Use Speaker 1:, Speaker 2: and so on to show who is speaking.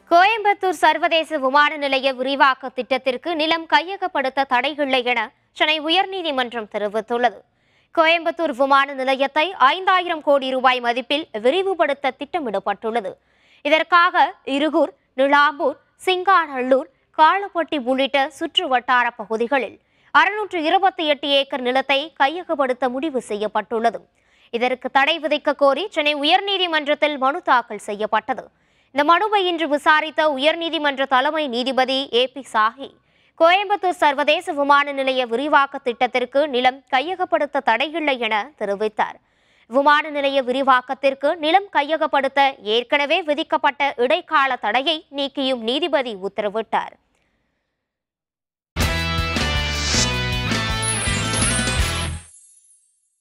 Speaker 1: கோயம்புத்தூர் சர்வதேச விமான நிலைய விரிவாக்க திட்டத்திற்கு நிலம் கையகப்படுத்த தடையில்லை என சென்னை உயர்நீதிமன்றம் தெரிவித்துள்ளது கோயம்புத்தூர் விமான நிலையத்தை ஐந்தாயிரம் கோடி ரூபாய் மதிப்பில் விரிவுபடுத்த திட்டமிடப்பட்டுள்ளது இதற்காக இருகூர் நிலாம்பூர் சிங்காநல்லூர் காலப்பட்டி உள்ளிட்ட சுற்று வட்டார பகுதிகளில் அறுநூற்று இருபத்தி எட்டு ஏக்கர் நிலத்தை கையகப்படுத்த முடிவு செய்யப்பட்டுள்ளது இதற்கு தடை விதிக்க கோரி சென்னை உயர்நீதிமன்றத்தில் மனு தாக்கல் செய்யப்பட்டது இந்த மனுவை இன்று விசாரித்த உயர்நீதிமன்ற தலைமை நீதிபதி ஏ பி சாஹி கோயம்புத்தூர் சர்வதேச விமான நிலைய விரிவாக்க திட்டத்திற்கு நிலம் கையகப்படுத்த தடையில்லை என தெரிவித்தார் விமான நிலைய விரிவாக்கத்திற்கு நிலம் கையகப்படுத்த ஏற்கனவே விதிக்கப்பட்ட இடைக்கால தடையை நீக்கியும் நீதிபதி உத்தரவிட்டார்